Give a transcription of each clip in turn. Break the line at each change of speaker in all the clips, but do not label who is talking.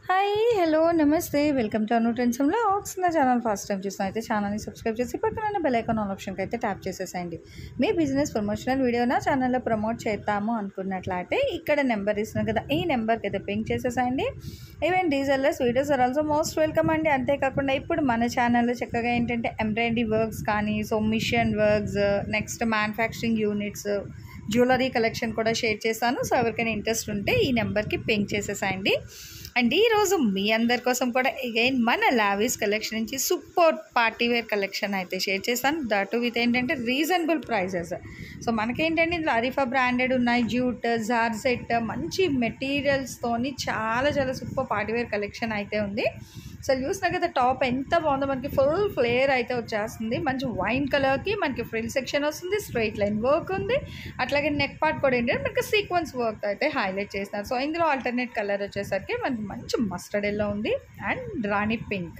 hi hello నమస్తే welcome to Anu టెన్సంలో ఆక్స్ నా ఛానల్ ఫస్ట్ టైం చూసిన అయితే ఛానల్ని సబ్స్క్రైబ్ చేసి పక్కన బెల్ ఐకాన్ ఆల్ ఆప్షన్కి అయితే ట్యాప్ చేసేసేయండి మీ బిజినెస్ ప్రమోషనల్ వీడియో నా ఛానల్లో ప్రమోట్ చేద్దాము అనుకున్నట్లయితే ఇక్కడ నెంబర్ ఇస్తున్నాం కదా ఈ నెంబర్కి అయితే పింక్ చేసేసేయండి ఈవెన్ డీజెల్లర్స్ videos are also most welcome అండి అంతేకాకుండా ఇప్పుడు మన ఛానల్లో చక్కగా ఏంటంటే ఎంబ్రాయిడరీ వర్క్స్ కానీ so machine works next manufacturing units jewellery collection కూడా షేర్ చేశాను సో ఎవరికైనా ఇంట్రెస్ట్ ఉంటే ఈ నెంబర్కి పింక్ చేసేసేయండి అండ్ ఈరోజు మీ అందరి కోసం కూడా అగైన్ మన లావీస్ కలెక్షన్ నుంచి సూపర్ పార్టీ వేర్ కలెక్షన్ అయితే షేర్ చేశాను దట్ విత్ ఏంటంటే రీజనబుల్ ప్రైజెస్ సో మనకేంటంటే ఇందులో అరిఫా బ్రాండెడ్ ఉన్నాయి జ్యూట్ జార్సెట్ మంచి మెటీరియల్స్తోని చాలా చాలా సూపర్ పార్టీ వేర్ కలెక్షన్ అయితే ఉంది సో చూసినా కదా టాప్ ఎంత బాగుందో మనకి ఫుల్ ఫ్లేయర్ అయితే వచ్చేస్తుంది మంచి వైన్ కలర్కి మనకి ఫ్రిల్ సెక్షన్ వస్తుంది స్ట్రైట్ లైన్ వర్క్ ఉంది అట్లాగే నెక్ పార్ట్ కూడా ఏంటంటే మనకి సీక్వెన్స్ వర్క్ అయితే హైలైట్ చేస్తున్నారు సో ఇందులో ఆల్టర్నేట్ కలర్ వచ్చేసరికి మనకి మంచి మస్టర్డ్ ఎల్లో ఉంది అండ్ రాణి పింక్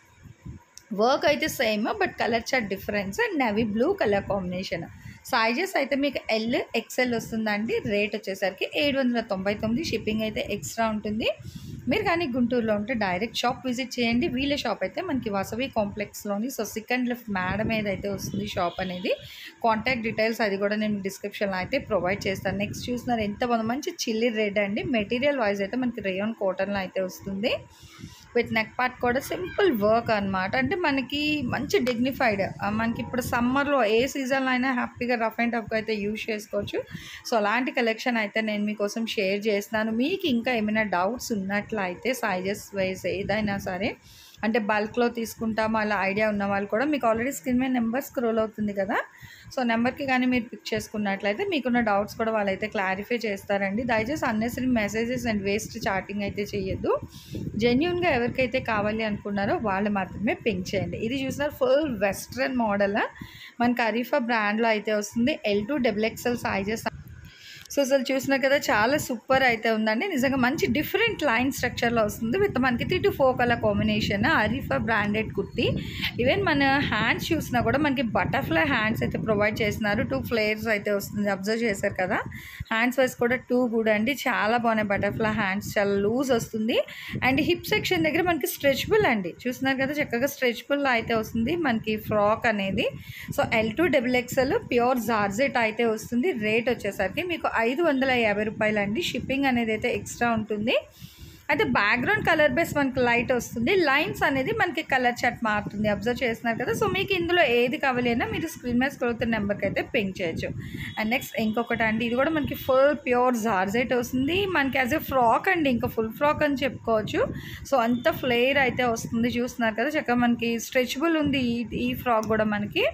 వర్క్ అయితే same but colour chart difference and navy blue colour combination sizes అయితే మీకు ఎల్ ఎక్సెల్ వస్తుందండి రేట్ వచ్చేసరికి ఏడు వందల తొంభై తొమ్మిది షిప్పింగ్ అయితే ఎక్స్ట్రా ఉంటుంది మీరు కానీ గుంటూరులో ఉంటే డైరెక్ట్ షాప్ విజిట్ చేయండి వీళ్ళ షాప్ అయితే మనకి వాసవి కాంప్లెక్స్లోని సో సెకండ్ లెఫ్ట్ మేడం ఏదైతే వస్తుంది షాప్ అనేది కాంటాక్ట్ డీటెయిల్స్ అది కూడా నేను డిస్క్రిప్షన్లో అయితే ప్రొవైడ్ చేస్తాను నెక్స్ట్ చూస్తున్నారు ఎంత బాగుంది మంచి చిల్లీ రెడ్ అండి మెటీరియల్ వైజ్ అయితే మనకి రేయాన్ కాటన్లో అయితే వస్తుంది విత్ నెక్ పార్ట్ కూడా సింపుల్ వర్క్ అనమాట అంటే మనకి మంచి డిగ్నిఫైడ్ మనకి ఇప్పుడు సమ్మర్లో ఏ సీజన్లో అయినా హ్యాపీగా రఫ్ అండ్ టఫ్గా అయితే యూజ్ చేసుకోవచ్చు సో అలాంటి కలెక్షన్ అయితే నేను మీకోసం షేర్ చేస్తున్నాను మీకు ఇంకా ఏమైనా డౌట్స్ ఉన్నట్లయితే సైజెస్ వైజ్ ఏదైనా సరే అంటే బల్క్లో తీసుకుంటాము అలా ఐడియా ఉన్న వాళ్ళు కూడా మీకు ఆల్రెడీ స్క్రీన్ మీద నెంబర్ స్క్రోల్ అవుతుంది కదా సో నెంబర్కి కానీ మీరు పిక్ చేసుకున్నట్లయితే మీకున్న డౌట్స్ కూడా వాళ్ళైతే క్లారిఫై చేస్తారండి దయచేసి unnecessary messages and waste chatting అయితే చేయొద్దు జెన్యున్గా ఎవరికైతే కావాలి అనుకున్నారో వాళ్ళు మాత్రమే పింక్ చేయండి ఇది చూసినారు ఫుల్ వెస్ట్రన్ మోడల్ మనకి అరీఫా బ్రాండ్లో అయితే వస్తుంది L to double XL sizes so అసలు చూసినా కదా చాలా సూపర్ అయితే ఉందండి నిజంగా మంచి డిఫరెంట్ లైన్ స్ట్రక్చర్లో వస్తుంది విత్ మనకి three to four colour combination Arifa branded kurti even మన హ్యాండ్స్ చూసినా కూడా మనకి బటర్ఫ్లై హ్యాండ్స్ అయితే ప్రొవైడ్ చేస్తున్నారు టూ ఫ్లేయర్స్ అయితే వస్తుంది అబ్జర్వ్ చేశారు కదా హ్యాండ్స్ వైస్ కూడా టూ కూడా అండి చాలా బాగున్నాయి బటర్ఫ్లై హ్యాండ్స్ చాలా లూజ్ వస్తుంది అండ్ హిప్ సెక్షన్ దగ్గర మనకి స్ట్రెచబుల్ అండి చూస్తున్నారు కదా చక్కగా స్ట్రెచబుల్ అయితే వస్తుంది మనకి ఫ్రాక్ అనేది so L to double XL pure georgette అయితే వస్తుంది రేట్ వచ్చేసరికి మీకు ఐదు వందల యాభై రూపాయలు అండి షిప్పింగ్ అనేది అయితే ఎక్స్ట్రా ఉంటుంది అయితే బ్యాక్గ్రౌండ్ కలర్ బేస్ మనకి లైట్ వస్తుంది లైన్స్ అనేది మనకి కలర్ చాట్ మారుతుంది అబ్జర్వ్ చేస్తున్నారు కదా సో మీకు ఇందులో ఏది కావాలి అయినా మీరు స్క్రీన్ మీద స్క్రోల్ నెంబర్కి అయితే పింక్ చేయొచ్చు అండ్ నెక్స్ట్ ఇంకొకటి అండి ఇది కూడా మనకి ఫుల్ ప్యూర్ జార్జెట్ వస్తుంది మనకి యాజ్ ఎ ఫ్రాక్ అండి ఇంకా ఫుల్ ఫ్రాక్ అని చెప్పుకోవచ్చు సో అంత ఫ్లేయర్ అయితే వస్తుంది చూస్తున్నారు కదా చక్కగా మనకి స్ట్రెచబుల్ ఉంది ఈ ఈ ఫ్రాక్ కూడా మనకి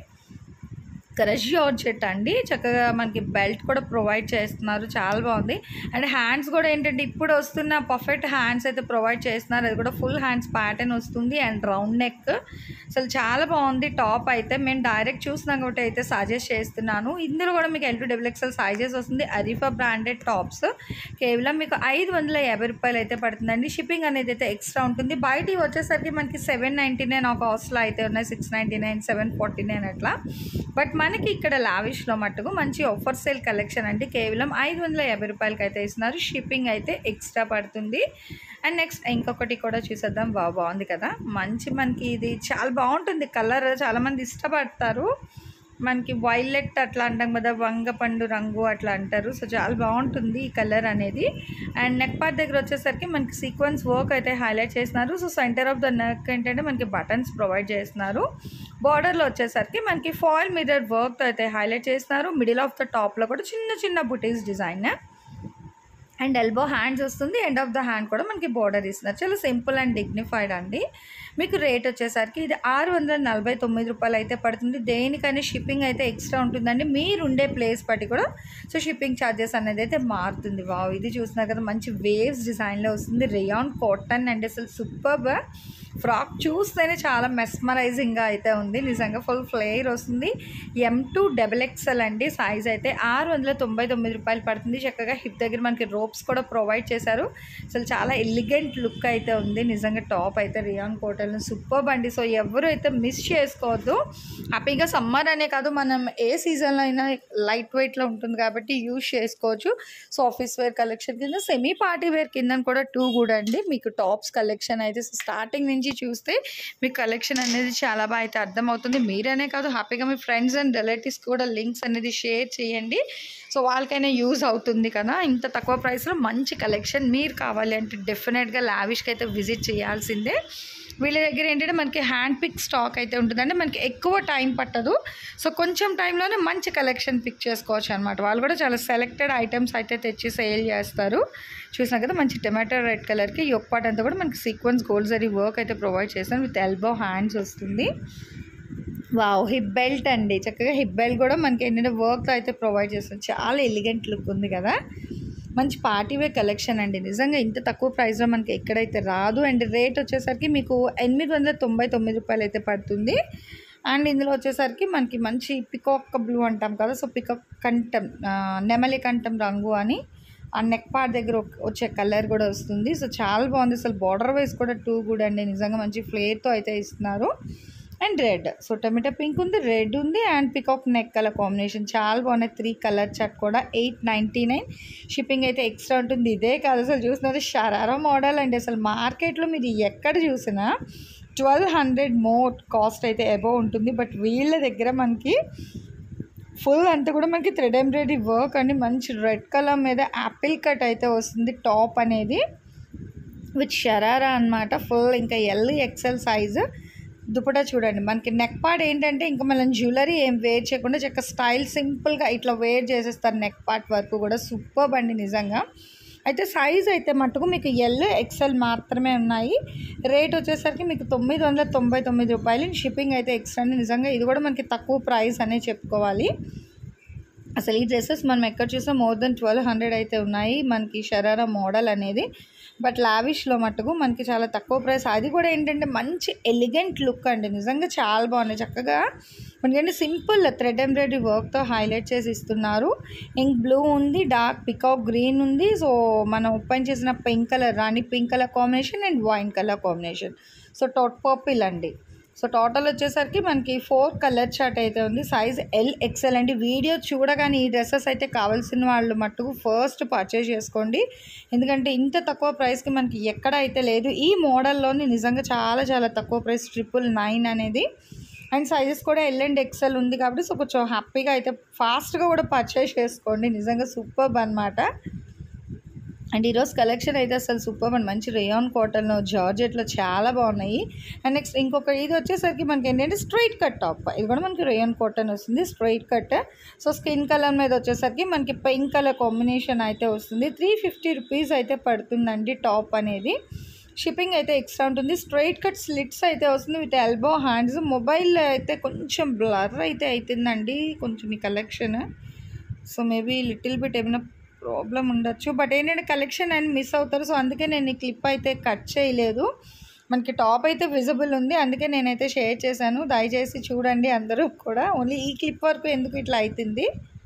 క్రష్ జార్జెట్ అండి చక్కగా మనకి బెల్ట్ కూడా ప్రొవైడ్ చేస్తున్నారు చాలా బాగుంది అండ్ హ్యాండ్స్ కూడా ఏంటంటే ఇప్పుడు వస్తున్న పర్ఫెక్ట్ హ్యాండ్స్ అయితే ప్రొవైడ్ చేస్తున్నారు అది కూడా ఫుల్ హ్యాండ్స్ ప్యాటర్న్ వస్తుంది అండ్ రౌండ్ నెక్ అసలు చాలా బాగుంది టాప్ అయితే మేము డైరెక్ట్ చూసినా కాబట్టి అయితే సజెస్ట్ చేస్తున్నాను ఇందులో కూడా మీకు L to double XL sizes వస్తుంది అరీఫా బ్రాండెడ్ టాప్స్ కేవలం మీకు ఐదు వందల యాభై రూపాయలు అయితే పడుతుందండి షిప్పింగ్ అనేది అయితే ఎక్స్ట్రా ఉంటుంది బయట వచ్చేసరికి మనకి సెవెన్ నైంటీ నైన్ ఒక కాస్ట్లో అయితే ఉన్నాయి six ninety nine seven forty nine అట్లా బట్ మనకి ఇక్కడ లావిష్లో మట్టుకు మంచి ఆఫర్ సేల్ కలెక్షన్ అండి కేవలం ఐదు వందల యాభై రూపాయలకి అయితే ఇస్తున్నారు షిప్పింగ్ అయితే ఎక్స్ట్రా పడుతుంది అండ్ నెక్స్ట్ ఇంకొకటి కూడా చూసేద్దాం బాగా బాగుంది కదా మంచి మనకి ఇది చాలా బాగుంటుంది కలర్ చాలామంది ఇష్టపడతారు మనకి వైలెట్ అట్లా అంటాం కదా వంగపండు రంగు అట్లా అంటారు సో చాలా బాగుంటుంది ఈ కలర్ అనేది అండ్ నెక్ పార్ట్ దగ్గర వచ్చేసరికి మనకి సీక్వెన్స్ వర్క్ అయితే హైలైట్ చేస్తున్నారు so centre of the neck ఏంటంటే మనకి బటన్స్ ప్రొవైడ్ చేస్తున్నారు బార్డర్లో వచ్చేసరికి మనకి ఫాయిల్ మిర్రర్ వర్క్ అయితే హైలైట్ చేస్తున్నారు మిడిల్ ఆఫ్ ద టాప్లో కూడా చిన్న చిన్న బుటీస్ డిజైన్ అండ్ ఎల్బో హ్యాండ్స్ వస్తుంది ఎండ్ ఆఫ్ ద హ్యాండ్ కూడా మనకి బార్డర్ ఇస్తున్నారు చాలా సింపుల్ అండ్ డిగ్నిఫైడ్ అండి మీకు రేట్ వచ్చేసరికి ఇది ఆరు వందల నలభై తొమ్మిది రూపాయలు అయితే పడుతుంది దేనికైనా షిప్పింగ్ అయితే ఎక్స్ట్రా ఉంటుందండి మీరు ఉండే ప్లేస్ బట్టి కూడా సో షిప్పింగ్ ఛార్జెస్ అనేది అయితే మారుతుంది వావ్ ఇది చూస్తున్నారు కదా మంచి వేవ్స్ డిజైన్లో వస్తుంది రేయాన్ కాటన్ అండ్ అసలు సూపర్బ్ ఫ్రాక్ చూస్తేనే చాలా మెస్మరైజింగ్గా అయితే ఉంది నిజంగా ఫుల్ ఫ్లేయర్ వస్తుంది ఎం టూ డబల్ ఎక్స్ఎల్ అండి సైజ్ అయితే ఆరు వందల తొంభై తొమ్మిది రూపాయలు పడుతుంది చక్కగా హిప్ దగ్గర మనకి రోప్స్ కూడా ప్రొవైడ్ చేశారు అసలు చాలా ఎలిగెంట్ లుక్ అయితే ఉంది నిజంగా టాప్ అయితే రియాన్ కోటల్ సూపర్ అండి సో ఎవరు అయితే మిస్ చేసుకోవద్దు హ్యాపీగా సమ్మర్ అనే కాదు మనం ఏ సీజన్లో అయినా లైట్ వెయిట్లో ఉంటుంది కాబట్టి యూజ్ చేసుకోవచ్చు సో ఆఫీస్ వేర్ కలెక్షన్ కింద సెమీ పార్టీ వేర్ కింద కూడా టూ కూడా అండి మీకు టాప్స్ కలెక్షన్ అయితే స్టార్టింగ్ నుంచి చూస్తే మీకు కలెక్షన్ అనేది చాలా బాగా అయితే అర్థమవుతుంది మీరనే కాదు హ్యాపీగా మీ ఫ్రెండ్స్ అండ్ రిలేటివ్స్ కూడా లింక్స్ అనేది షేర్ చేయండి సో వాళ్ళకైనా యూజ్ అవుతుంది కదా ఇంత తక్కువ ప్రైస్లో మంచి కలెక్షన్ మీరు కావాలి అంటే డెఫినెట్గా లావిష్కి అయితే విజిట్ చేయాల్సిందే వీళ్ళ దగ్గర ఏంటంటే మనకి హ్యాండ్ పిక్ స్టాక్ అయితే ఉంటుంది అంటే మనకి ఎక్కువ టైం పట్టదు సో కొంచెం టైంలోనే మంచి కలెక్షన్ పిక్ చేసుకోవచ్చు అనమాట వాళ్ళు కూడా చాలా సెలెక్టెడ్ ఐటమ్స్ అయితే తెచ్చి సేల్ చేస్తారు చూసినా కదా మంచి టొమాటో రెడ్ కలర్కి యొక్క పార్ట్ అంతా కూడా మనకి సీక్వెన్స్ గోల్డ్ జరీ వర్క్ అయితే ప్రొవైడ్ చేస్తాను విత్ ఎల్బో హ్యాండ్స్ వస్తుంది వావ్ హిప్ బెల్ట్ అండి చక్కగా హిప్ బెల్ట్ కూడా మనకి ఏంటంటే వర్క్తో అయితే ప్రొవైడ్ చేస్తుంది చాలా ఎలిగెంట్ లుక్ ఉంది కదా మంచి పార్టీ వేర్ కలెక్షన్ అండి నిజంగా ఇంత తక్కువ ప్రైస్లో మనకి ఎక్కడైతే రాదు అండ్ రేట్ వచ్చేసరికి మీకు ఎనిమిది వందల తొంభై తొమ్మిది రూపాయలు అయితే పడుతుంది అండ్ ఇందులో వచ్చేసరికి మనకి మంచి పికాక్ బ్లూ అంటాం కదా సో పికాక్ కంఠం ఆ, నెమలి కంఠం రంగు అని ఆ నెక్ పార్ట్ దగ్గర ఒక- వచ్చే కలర్ కూడా వస్తుంది సో చాలా బాగుంది అసలు బార్డర్ వైజ్ కూడా టూ కూడా అండి నిజంగా మంచి ఫ్లేర్తో అయితే ఇస్తున్నారు and red so tomato pink ఉంది రెడ్ ఉంది and peacock neck colour combination చాలా బాగున్నాయి త్రీ కలర్ చాట్ కూడా ఎయిట్ నైంటీ నైన్ షిప్పింగ్ అయితే ఎక్స్ట్రా ఉంటుంది ఇదే కాదు అసలు చూసినది షరారా మోడల్ అండి అసలు మార్కెట్లో మీరు ఎక్కడ చూసినా ట్వెల్వ్ హండ్రెడ్ మోర్ కాస్ట్ అయితే అబోవ్ ఉంటుంది బట్ వీళ్ళ దగ్గర మనకి ఫుల్ అంతా కూడా మనకి థ్రెడ్ ఎంబ్రాయిడరీ వర్క్ అండి మంచి రెడ్ కలర్ మీద యాపిల్ కట్ అయితే వస్తుంది టాప్ అనేది విత్ షరారా అన్నమాట ఫుల్ ఇంకా ఎల్ ఎక్సెల్ సైజ్ దుపటా చూడండి మనకి నెక్ పార్ట్ ఏంటంటే ఇంకా మనం జ్యువెలరీ ఏం వేర్ చేయకుండా చక్క స్టైల్ సింపుల్గా ఇట్లా వేర్ చేసేస్తారు నెక్ పార్ట్ వరకు కూడా సూపర్ అండి నిజంగా అయితే సైజ్ అయితే మటుకు మీకు ఎల్ ఎక్సెల్ మాత్రమే ఉన్నాయి రేట్ వచ్చేసరికి మీకు తొమ్మిది వందల తొంభై తొమ్మిది రూపాయలు షిప్పింగ్ అయితే ఎక్స్ట్రా అండి నిజంగా ఇది కూడా మనకి తక్కువ ప్రైస్ అనే చెప్పుకోవాలి అసలు ఈ డ్రెస్సెస్ మనం ఎక్కడ చూసినా మోర్ దెన్ ట్వెల్వ్ హండ్రెడ్ అయితే ఉన్నాయి మనకి షరారా మోడల్ అనేది బట్ లావిష్లో మటుకు మనకి చాలా తక్కువ ప్రైస్ అది కూడా ఏంటంటే మంచి ఎలిగెంట్ లుక్ అండి నిజంగా చాలా బాగున్నాయి చక్కగా మనకంటే సింపుల్ థ్రెడ్ ఎంబ్రాయిడరీ వర్క్తో హైలైట్ చేసి ఇస్తున్నారు ఇంక్ బ్లూ ఉంది డార్క్ పికాక్ గ్రీన్ ఉంది సో మనం ఓపెన్ చేసిన pink colour rani pink colour combination and wine colour combination so టోట్ పర్పిల్ అండి సో టోటల్ వచ్చేసరికి మనకి ఫోర్ కలర్ చార్ట్ అయితే ఉంది సైజ్ ఎల్ ఎక్సెల్ అండి వీడియో చూడగానే ఈ డ్రెస్సెస్ అయితే కావాల్సిన వాళ్ళు మట్టుకు ఫస్ట్ పర్చేజ్ చేసుకోండి ఎందుకంటే ఇంత తక్కువ ప్రైస్కి మనకి ఎక్కడ అయితే లేదు ఈ మోడల్లోని నిజంగా చాలా చాలా తక్కువ ప్రైస్ ట్రిపుల్ నైన్ అనేది అండ్ సైజెస్ కూడా ఎల్ అండ్ ఎక్సెల్ ఉంది కాబట్టి సో కొంచెం హ్యాపీగా అయితే ఫాస్ట్గా కూడా పర్చేస్ చేసుకోండి నిజంగా సూపర్బ్ అనమాట అండ్ ఈరోజు కలెక్షన్ అయితే అసలు సూపర్ అండ్ మంచి రేయాన్ కాటన్ జార్జెట్లో చాలా బాగున్నాయి అండ్ నెక్స్ట్ ఇంకొక ఇది వచ్చేసరికి మనకి ఏంటంటే స్ట్రైట్ కట్ టాప్ ఇది కూడా మనకి రేయాన్ కాటన్ వస్తుంది straight cut so skin colour మీద వచ్చేసరికి మనకి పింక్ కలర్ కాంబినేషన్ అయితే వస్తుంది త్రీ ఫిఫ్టీ రూపీస్ అయితే పడుతుందండి టాప్ అనేది షిప్పింగ్ అయితే ఎక్స్ట్రా ఉంటుంది స్ట్రైట్ కట్ స్లిట్స్ అయితే వస్తుంది విత్ ఎల్బో హ్యాండ్స్ మొబైల్ అయితే కొంచెం బ్లర్ అయితే అవుతుందండి కొంచెం ఈ collection so maybe little bit ఏమైనా ప్రాబ్లం ఉండొచ్చు బట్ ఏంటంటే కలెక్షన్ అని మిస్ అవుతారు సో అందుకే నేను ఈ క్లిప్ అయితే కట్ చేయలేదు మనకి టాప్ అయితే విజిబుల్ ఉంది అందుకే నేనైతే షేర్ చేశాను దయచేసి చూడండి అందరూ కూడా ఓన్లీ ఈ క్లిప్ వరకు ఎందుకు ఇట్లా అవుతుంది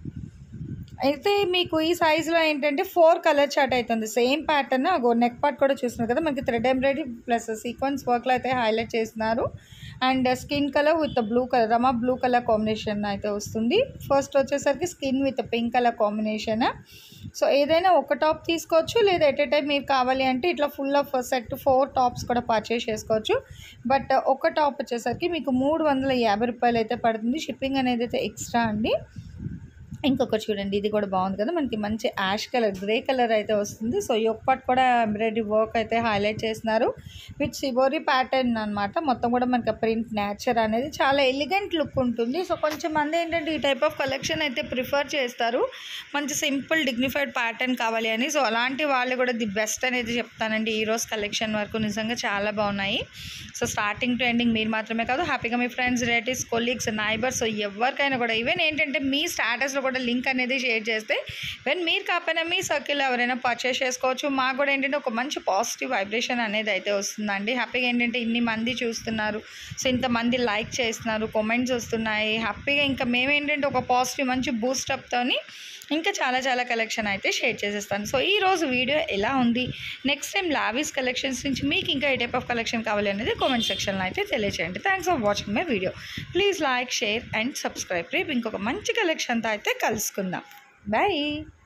అయితే మీకు ఈ సైజులో ఏంటంటే ఫోర్ కలర్ చార్ట్ అవుతుంది సేమ్ ప్యాటర్న్ నెక్ పార్ట్ కూడా చూస్తున్నారు కదా మనకి థ్రెడ్ ఎంబ్రాయిడరీ ప్లస్ సీక్వెన్స్ వర్క్లో అయితే హైలైట్ చేస్తున్నారు and skin colour with blue colour Rama blue colour combination అయితే వస్తుంది ఫస్ట్ వచ్చేసరికి skin with pink colour combination so ఏదైనా ఒక టాప్ తీసుకోవచ్చు లేదా ఎట్ ఏ టైం మీరు కావాలి అంటే ఇట్లా full of set four tops కూడా పర్చేస్ చేసుకోవచ్చు బట్ ఒక టాప్ వచ్చేసరికి మీకు మూడు వందల యాభై రూపాయలు అయితే పడుతుంది షిప్పింగ్ అనేది అయితే ఎక్స్ట్రా అండి ఇంకొకటి చూడండి ఇది కూడా బాగుంది కదా మనకి మంచి యాష్ కలర్ గ్రే కలర్ అయితే వస్తుంది సో యొక్కటి కూడా ఎంబ్రాయిడరీ వర్క్ అయితే హైలైట్ చేస్తున్నారు విత్ సిబోరీ ప్యాటర్న్ అనమాట మొత్తం కూడా మనకి ప్రింట్ నేచర్ అనేది చాలా ఎలిగెంట్ లుక్ ఉంటుంది సో కొంచెం మంది ఏంటంటే ఈ టైప్ ఆఫ్ కలెక్షన్ అయితే ప్రిఫర్ చేస్తారు మంచి సింపుల్ డిగ్నిఫైడ్ ప్యాటర్న్ కావాలి అని సో అలాంటి వాళ్ళు కూడా ది బెస్ట్ అనేది చెప్తానండి ఈ రోజు కలెక్షన్ వరకు నిజంగా చాలా బాగున్నాయి సో స్టార్టింగ్ టు ఎండింగ్ మీరు మాత్రమే కాదు హ్యాపీగా మీ friends relatives colleagues neighbours so ఎవరికైనా కూడా ఈవెన్ ఏంటంటే మీ స్టాటస్లో కూడా కూడా లింక్ అనేది షేర్ చేస్తే వెన్ మీరు కాకపోయినా మీ సర్కిల్ ఎవరైనా పర్చేస్ చేసుకోవచ్చు మాకు కూడా ఏంటంటే ఒక మంచి పాజిటివ్ వైబ్రేషన్ అనేది అయితే వస్తుందండి హ్యాపీగా ఏంటంటే ఇన్ని మంది చూస్తున్నారు సో ఇంతమంది లైక్ చేస్తున్నారు కామెంట్స్ వస్తున్నాయి హ్యాపీగా ఇంకా మేమేంటంటే ఒక పాజిటివ్ మంచి బూస్టప్తోని ఇంకా చాలా చాలా కలెక్షన్ అయితే షేర్ చేసేస్తాను సో ఈ రోజు వీడియో ఎలా ఉంది నెక్స్ట్ టైం లావిస్ కలెక్షన్స్ నుంచి మీకు ఇంకా ఏ టైప్ ఆఫ్ కలెక్షన్ కావాలి అనేది కామెంట్ సెక్షన్లో అయితే తెలియచేయండి thanks for watching my video please like share and subscribe రేపు ఇంకొక మంచి కలెక్షన్తో అయితే కలుసుకుందాం బాయ్